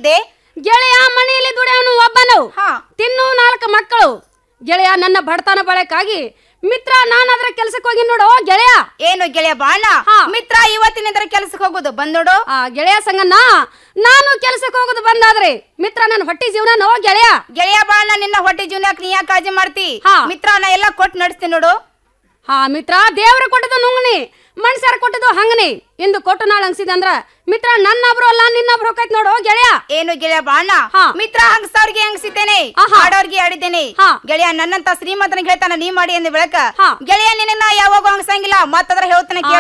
ಬಂದಿದ್ದೆ ಗೆಳೆಯ ಮನೆಯಲ್ಲಿ ದುಡಿಯವನು ಒಬ್ಬನು ಹಾ ತಿನ್ನು ನಾಲ್ಕು ಮಕ್ಕಳು ಗೆಳೆಯ ನನ್ನ ಬಡತನ ಬಳಕ್ಕಾಗಿ ಮಿತ್ರ ನಾನಾದ್ರೆ ಕೆಲ್ಸಕ್ಕೆ ಹೋಗಿ ನೋಡು ಗೆಳೆಯ ಏನು ಗೆಳೆಯ ಬಾಣ ಹಾ. ಮಿತ್ರ ಇವತ್ತಿನಿಂದ ಕೆಲ್ಸಕ್ಕೆ ಹೋಗುದು ಬಂದ್ ನೋಡು ಆ ಗೆಳೆಯ ಸಂಗನ್ನ ನಾನು ಕೆಲ್ಸಕ್ಕೆ ಹೋಗೋದು ಬಂದಾದ್ರೆ ಮಿತ್ರ ನನ್ನ ಹೊಟ್ಟಿ ಜೀವನ ನೋ ಗೆಳೆಯ ಗೆಳೆಯ ಬಾಣ ನಿನ್ನ ಹೊಟ್ಟೆ ಜೀವನಕ್ಕೆ ನೀ ಯಾಕೆ ಕಾಳಜಿ ಮಾಡ್ತಿ ಹಾ. ಮಿತ್ರ ನಾ ಎಲ್ಲ ಕೊಟ್ಟು ನಡೆಸ್ತೀನಿ ನೋಡು ಹಾ ಮಿತ್ರ ದೇವ್ರ ಕೊಟ್ಟದ್ದು ನುಂಗನಿ ಮನುಷ್ಯರ ಕೊಟ್ಟದ್ದು ಹಂಗನಿ ಇಂದು ಕೊಟ್ಟು ನಾಳೆ ಅನ್ಸಿದೆ ಅಂದ್ರ ಮಿತ್ರ ನನ್ನೊಬ್ರು ಅಲ್ಲ ನಿನ್ನೊಬ್ರು ಹೋಗೈತ್ ನೋಡು ಗೆಳೆಯ ಏನು ಗೆಳೆಯ ಬಾಣ ಹಾ. ಮಿತ್ರ ಹಂಗಸವ್ರಿಗೆ ಹಂಗಸಿದ್ದೇನೆ ಆಹಾ. ಆಡೋರ್ಗೆ ಆಡಿದ್ದೇನೆ ಹಾ. ಗೆಳೆಯ ನನ್ನಂತ ಶ್ರೀಮಂತನಿಗೆ ಹೇಳ್ತಾನ ನೀ ಮಾಡಿ ಅಂದ ಬೆಳಕ ಹಾ. ಗೆಳೆಯ ನಿನ್ನ ಯಾವಾಗ ಹಂಗಸಂಗಿಲ್ಲ ಮತ್ತದ್ರ ಹೇಳ್ತಾನೆ ಕೇಳು.